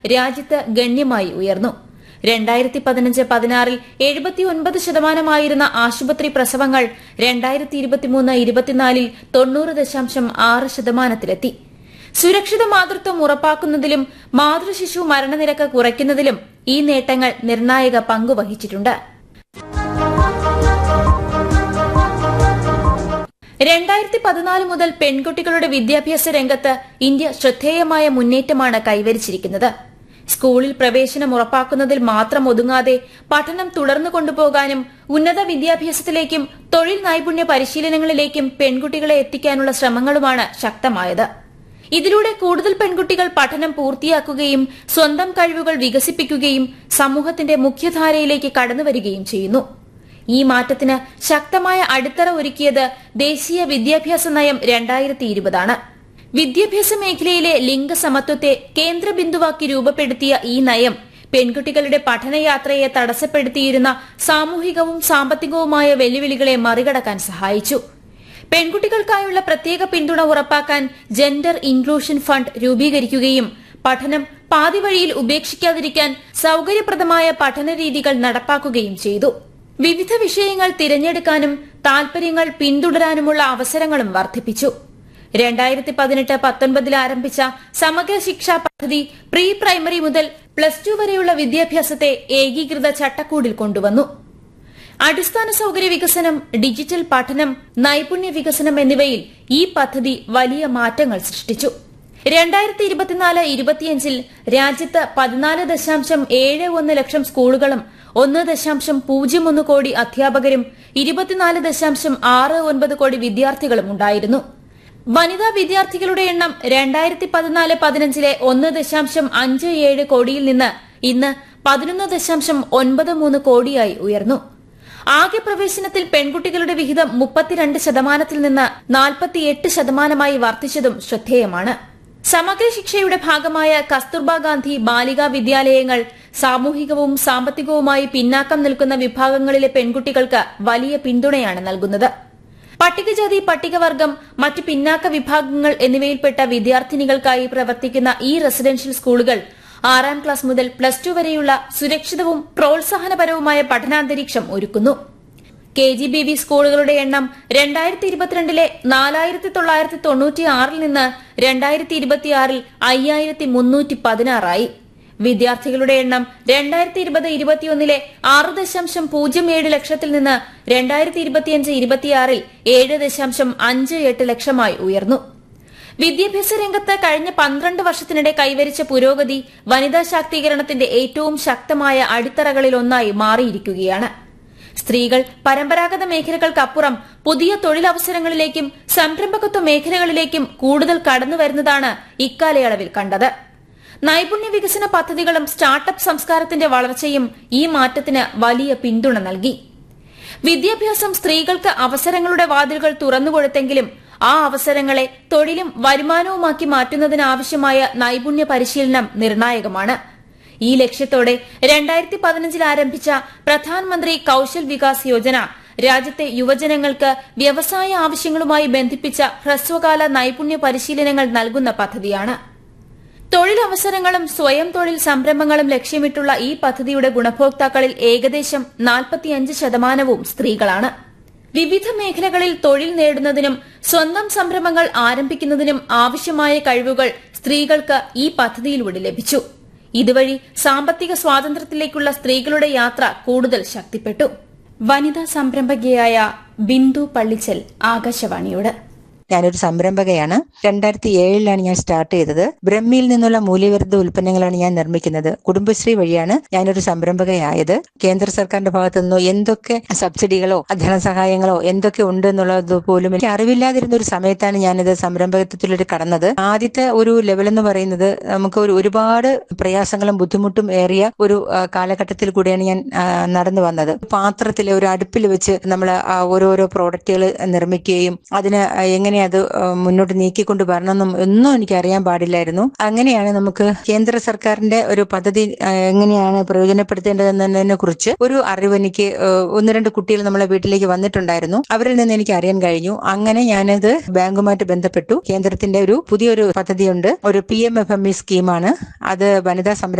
രാജ്യത്ത് ഗണ്യമായി ഉയർന്നു രണ്ടായിരത്തി പതിനഞ്ച് പതിനാറിൽ എഴുപത്തിയൊൻപത് ശതമാനമായിരുന്ന ആശുപത്രി പ്രസവങ്ങൾ രണ്ടായിരത്തി ഇരുപത്തിമൂന്ന് ഇരുപത്തിനാലിൽ തൊണ്ണൂറ് ദശാംശം ആറ് ശതമാനത്തിലെത്തി സുരക്ഷിത മാതൃത്വം ഉറപ്പാക്കുന്നതിലും മാതൃശിശു മരണനിരക്ക് കുറയ്ക്കുന്നതിലും ഈ നേട്ടങ്ങൾ നിർണായക പങ്കുവഹിച്ചിട്ടുണ്ട് രണ്ടായിരത്തി പതിനാല് മുതൽ പെൺകുട്ടികളുടെ വിദ്യാഭ്യാസ രംഗത്ത് ഇന്ത്യ ശ്രദ്ധേയമായ മുന്നേറ്റമാണ് കൈവരിച്ചിരിക്കുന്നത് സ്കൂളിൽ പ്രവേശനം ഉറപ്പാക്കുന്നതിൽ മാത്രം ഒതുങ്ങാതെ പഠനം തുടർന്നു കൊണ്ടുപോകാനും ഉന്നത വിദ്യാഭ്യാസത്തിലേക്കും തൊഴിൽ നൈപുണ്യ പരിശീലനങ്ങളിലേക്കും പെൺകുട്ടികളെ എത്തിക്കാനുള്ള ശ്രമങ്ങളുമാണ് ശക്തമായത് ഇതിലൂടെ കൂടുതൽ പെൺകുട്ടികൾ പഠനം പൂർത്തിയാക്കുകയും സ്വന്തം കഴിവുകൾ വികസിപ്പിക്കുകയും സമൂഹത്തിന്റെ മുഖ്യധാരയിലേക്ക് കടന്നുവരികയും ചെയ്യുന്നു ഈ മാറ്റത്തിന് ശക്തമായ അടിത്തറ ഒരുക്കിയത് ദേശീയ വിദ്യാഭ്യാസ നയം രണ്ടായിരത്തി ഇരുപതാണ് വിദ്യാഭ്യാസ മേഖലയിലെ ലിംഗസമത്വത്തെ കേന്ദ്രബിന്ദുവാക്കി രൂപപ്പെടുത്തിയ ഈ നയം പെൺകുട്ടികളുടെ പഠനയാത്രയെ തടസ്സപ്പെടുത്തിയിരുന്ന സാമൂഹികവും സാമ്പത്തികവുമായ വെല്ലുവിളികളെ മറികടക്കാൻ സഹായിച്ചു പെൺകുട്ടികൾക്കായുള്ള പ്രത്യേക പിന്തുണ ഉറപ്പാക്കാൻ ജെൻഡർ ഇൻക്ലൂഷൻ ഫണ്ട് രൂപീകരിക്കുകയും പഠനം പാതിവഴിയിൽ ഉപേക്ഷിക്കാതിരിക്കാൻ സൌകര്യപ്രദമായ പഠനരീതികൾ നടപ്പാക്കുകയും ചെയ്തു വിവിധ വിഷയങ്ങൾ തിരഞ്ഞെടുക്കാനും താൽപര്യങ്ങൾ പിന്തുടരാനുമുള്ള അവസരങ്ങളും വർദ്ധിപ്പിച്ചു രണ്ടായിരത്തി പതിനെട്ട് പത്തൊൻപതിൽ ആരംഭിച്ച സമഗ്ര ശിക്ഷാ പദ്ധതി പ്രീ പ്രൈമറി മുതൽ പ്ലസ് ടു വരെയുള്ള വിദ്യാഭ്യാസത്തെ ഏകീകൃത ചട്ടക്കൂടിൽ കൊണ്ടുവന്നു അടിസ്ഥാന സൌകര്യ വികസനം ഡിജിറ്റൽ പഠനം നൈപുണ്യ വികസനം എന്നിവയിൽ ഈ പദ്ധതി വലിയ മാറ്റങ്ങൾ സൃഷ്ടിച്ചു രണ്ടായിരത്തി ഇരുപത്തിനാല് ഇരുപത്തിയഞ്ചിൽ രാജ്യത്ത് പതിനാല് ദശാംശം ഏഴ് ഒന്ന് ലക്ഷം സ്കൂളുകളും ഒന്ന് ദശാംശം പൂജ്യം ഒന്ന് കോടി അധ്യാപകരും ഇരുപത്തിനാല് ദശാംശം ആറ് ഒൻപത് കോടി വിദ്യാർത്ഥികളും ഉണ്ടായിരുന്നു വനിതാ വിദ്യാർത്ഥികളുടെ എണ്ണം രണ്ടായിരത്തി പതിനാല് പതിനഞ്ചിലെ ഒന്ന് ദശാംശം അഞ്ച് ഏഴ് കോടിയിൽ നിന്ന് ഇന്ന് പതിനൊന്ന് ദശാംശം ഒൻപത് മൂന്ന് കോടിയായി ഉയർന്നു ആകെ പ്രവേശനത്തിൽ പെൺകുട്ടികളുടെ വിഹിതം മുപ്പത്തിരണ്ട് ശതമാനത്തിൽ നിന്ന് നാൽപ്പത്തിയെട്ട് ശതമാനമായി വർദ്ധിച്ചതും ശ്രദ്ധേയമാണ് സമഗ്ര ശിക്ഷയുടെ ഭാഗമായ കസ്തൂർബ ഗാന്ധി ബാലികാ വിദ്യാലയങ്ങൾ സാമൂഹികവും സാമ്പത്തികവുമായി പിന്നാക്കം നിൽക്കുന്ന വിഭാഗങ്ങളിലെ പെൺകുട്ടികൾക്ക് വലിയ പിന്തുണയാണ് നൽകുന്നത് പട്ടികജാതി പട്ടികവർഗം മറ്റ് പിന്നാക്ക വിഭാഗങ്ങൾ എന്നിവയിൽപ്പെട്ട വിദ്യാർത്ഥിനികൾക്കായി പ്രവർത്തിക്കുന്ന ഈ റെസിഡൻഷ്യൽ സ്കൂളുകൾ ആറാം ക്ലാസ് മുതൽ പ്ലസ് ടു വരെയുള്ള സുരക്ഷിതവും പ്രോത്സാഹനപരവുമായ പഠനാന്തരീക്ഷം ഒരുക്കുന്നു കെ ജി ബി വി സ്കൂളുകളുടെ എണ്ണം രണ്ടായിരത്തി ഇരുപത്തിരണ്ടിലെ നാലായിരത്തി തൊള്ളായിരത്തി തൊണ്ണൂറ്റി ആറിൽ നിന്ന് രണ്ടായിരത്തി ഇരുപത്തിയാറിൽ അയ്യായിരത്തി മുന്നൂറ്റി പതിനാറായി വിദ്യാർത്ഥികളുടെ എണ്ണം രണ്ടായിരത്തി ഇരുപത് ഇരുപത്തിയൊന്നിലെ ആറ് ദശാംശം പൂജ്യം ഏഴ് ലക്ഷത്തിൽ നിന്ന് രണ്ടായിരത്തി ഇരുപത്തിയഞ്ച് ഇരുപത്തിയാറിൽ ഏഴ് ദശാംശം അഞ്ച് എട്ട് ലക്ഷമായി ഉയർന്നു വിദ്യാഭ്യാസ രംഗത്ത് കഴിഞ്ഞ പന്ത്രണ്ട് വർഷത്തിനിടെ കൈവരിച്ച പുരോഗതി വനിതാ ശാക്തീകരണത്തിന്റെ ഏറ്റവും ശക്തമായ അടിത്തറകളിലൊന്നായി മാറിയിരിക്കുകയാണ് സ്ത്രീകൾ പരമ്പരാഗത മേഖലകൾക്കപ്പുറം പുതിയ തൊഴിലവസരങ്ങളിലേക്കും സംരംഭകത്വ മേഖലകളിലേക്കും കൂടുതൽ കടന്നുവരുന്നതാണ് ഇക്കാലയളവിൽ കണ്ടത് നൈപുണ്യ വികസന പദ്ധതികളും സ്റ്റാർട്ടപ്പ് സംസ്കാരത്തിന്റെ വളർച്ചയും ഈ മാറ്റത്തിന് വലിയ പിന്തുണ നൽകി വിദ്യാഭ്യാസം സ്ത്രീകൾക്ക് അവസരങ്ങളുടെ വാതിലുകൾ തുറന്നുകൊടുത്തെങ്കിലും ആ അവസരങ്ങളെ തൊഴിലും വരുമാനവുമാക്കി മാറ്റുന്നതിനാവശ്യമായ നൈപുണ്യ പരിശീലനം നിർണായകമാണ് ഈ ലക്ഷ്യത്തോടെ രണ്ടായിരത്തി പതിനഞ്ചിൽ ആരംഭിച്ച പ്രധാനമന്ത്രി കൌശൽ വികാസ് യോജന രാജ്യത്തെ യുവജനങ്ങൾക്ക് വ്യവസായ ആവശ്യങ്ങളുമായി ബന്ധിപ്പിച്ച ഹ്രസ്വകാല നൈപുണ്യ പരിശീലനങ്ങൾ നൽകുന്ന പദ്ധതിയാണ് തൊഴിലവസരങ്ങളും സ്വയം തൊഴിൽ സംരംഭങ്ങളും ലക്ഷ്യമിട്ടുള്ള ഈ പദ്ധതിയുടെ ഗുണഭോക്താക്കളിൽ ഏകദേശം നാൽപ്പത്തിയഞ്ച് ശതമാനവും സ്ത്രീകളാണ് വിവിധ മേഖലകളിൽ തൊഴിൽ നേടുന്നതിനും സ്വന്തം സംരംഭങ്ങൾ ആരംഭിക്കുന്നതിനും ആവശ്യമായ കഴിവുകൾ സ്ത്രീകൾക്ക് ഈ പദ്ധതിയിലൂടെ ലഭിച്ചു ഇതുവഴി സാമ്പത്തിക സ്വാതന്ത്ര്യത്തിലേക്കുള്ള സ്ത്രീകളുടെ യാത്ര കൂടുതൽ ശക്തിപ്പെട്ടു വനിതാ സംരംഭകയായ ബിന്ദു പള്ളിച്ചൽ ആകാശവാണിയോട് ഞാനൊരു സംരംഭകയാണ് രണ്ടായിരത്തി ഏഴിലാണ് ഞാൻ സ്റ്റാർട്ട് ചെയ്തത് ബ്രഹ്മിയിൽ നിന്നുള്ള മൂല്യവർദ്ധിത ഉൽപ്പന്നങ്ങളാണ് ഞാൻ നിർമ്മിക്കുന്നത് കുടുംബശ്രീ വഴിയാണ് ഞാനൊരു സംരംഭകയായത് കേന്ദ്ര സർക്കാരിന്റെ ഭാഗത്തു നിന്നോ എന്തൊക്കെ സബ്സിഡികളോ ധനസഹായങ്ങളോ എന്തൊക്കെ ഉണ്ട് എന്നുള്ളത് പോലും എനിക്ക് അറിവില്ലാതിരുന്ന ഒരു സമയത്താണ് ഞാനിത് സംരംഭകത്വത്തിലൂടെ കടന്നത് ആദ്യത്തെ ഒരു ലെവൽ എന്ന് പറയുന്നത് നമുക്ക് ഒരു ഒരുപാട് പ്രയാസങ്ങളും ബുദ്ധിമുട്ടും ഏറിയ ഒരു ആ, കാലഘട്ടത്തിൽ കൂടിയാണ് ഞാൻ ആ, നടന്നു വന്നത് പാത്രത്തിൽ ഒരു അടുപ്പിൽ വെച്ച് നമ്മൾ ഓരോരോ പ്രോഡക്റ്റുകൾ നിർമ്മിക്കുകയും അതിന് എങ്ങനെയാണ് അത് ആ, മുന്നോട്ട് നീക്കിക്കൊണ്ട് വരണമെന്നും ഒന്നും എനിക്ക് അറിയാൻ പാടില്ലായിരുന്നു അങ്ങനെയാണ് നമുക്ക് കേന്ദ്ര സർക്കാരിന്റെ ഒരു പദ്ധതി ആ, എങ്ങനെയാണ് പ്രയോജനപ്പെടുത്തേണ്ടതെന്നതിനെ കുറിച്ച് ഒരു അറിവ് എനിക്ക് ആ, ഒന്ന് രണ്ട് കുട്ടികൾ നമ്മളെ വീട്ടിലേക്ക് വന്നിട്ടുണ്ടായിരുന്നു അവരിൽ നിന്ന് എനിക്ക് അറിയാൻ കഴിഞ്ഞു അങ്ങനെ ഞാനിത് ബാങ്കുമായിട്ട് ബന്ധപ്പെട്ടു കേന്ദ്രത്തിന്റെ ഒരു പുതിയൊരു പദ്ധതിയുണ്ട് ഒരു P M F M E സ്കീമാണ് അത് വനിതാ സംരംഭ